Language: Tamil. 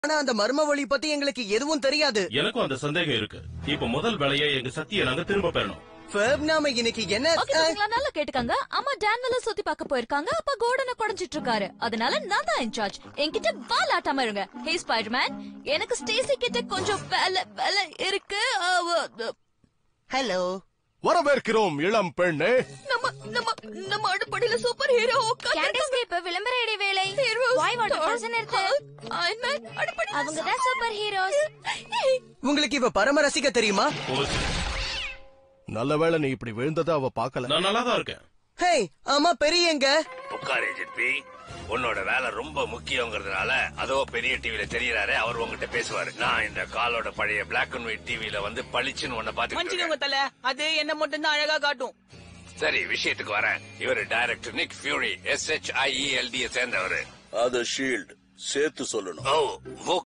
ஆனா அந்த மர்ம வழி பத்தி எங்களுக்கு எதுவும் தெரியாது எனக்கும் அந்த சந்தேகம் இருக்கு இப்ப முதல் வேலையை எங்க சத்தியை நாங்க திரும்ப பெறணும் ஃபேப் நாம இன்னைக்கு என்ன ஓகே பாத்தீங்களா நல்லா கேட்டுக்காங்க அம்மா டேன்வெல்ல சுத்தி பார்க்க போயிருக்காங்க அப்ப கோடனை குடைஞ்சிட்டு இருக்காரு அதனால நான் தான் இன்சார்ஜ் என்கிட்ட வாலாட்டாம இருங்க ஹே ஸ்பைடர்மேன் எனக்கு ஸ்டேசி கிட்ட கொஞ்சம் வேலை வேலை இருக்கு அவ- ஹலோ வரவேற்கிறோம் இளம் பெண்ணே நம்ம நம்ம நம்ம அடுப்படியில சூப்பர் ஹீரோ கேண்டீஸ்க்கு இப்ப விளம்பர இடைவேளை வாய் வாட்டர் பர்சன் இருக்கு அவங்க தான் சூப்பர் ஹீரோஸ் உங்களுக்கு இவ பரம ரசிக்க தெரியுமா போச்சு. நல்ல வேளை நீ இப்படி விழுந்ததை அவ பார்க்கல நான் நல்லா தான் இருக்கேன் ஹே ஆமா பெரியங்க உட்காரு ஜிபி உன்னோட வேலை ரொம்ப முக்கியங்கிறதுனால அதோ பெரிய டிவில தெரியறாரு அவர் உங்ககிட்ட பேசுவாரு நான் இந்த காலோட பழைய பிளாக் அண்ட் ஒயிட் டிவில வந்து பளிச்சுன்னு உன்னை பாத்துக்கிட்டு மன்னிச்சுக்கோங்க இருக்கேன். தல அது என்ன மட்டும் தான் அழகா காட்டும் சரி விஷயத்துக்கு வரேன் இவரு director Nick Fury S H I சேர்ந்தவரு அத ஷீல்ட் சேர்த்து சொல்லணும் ஓ ஓ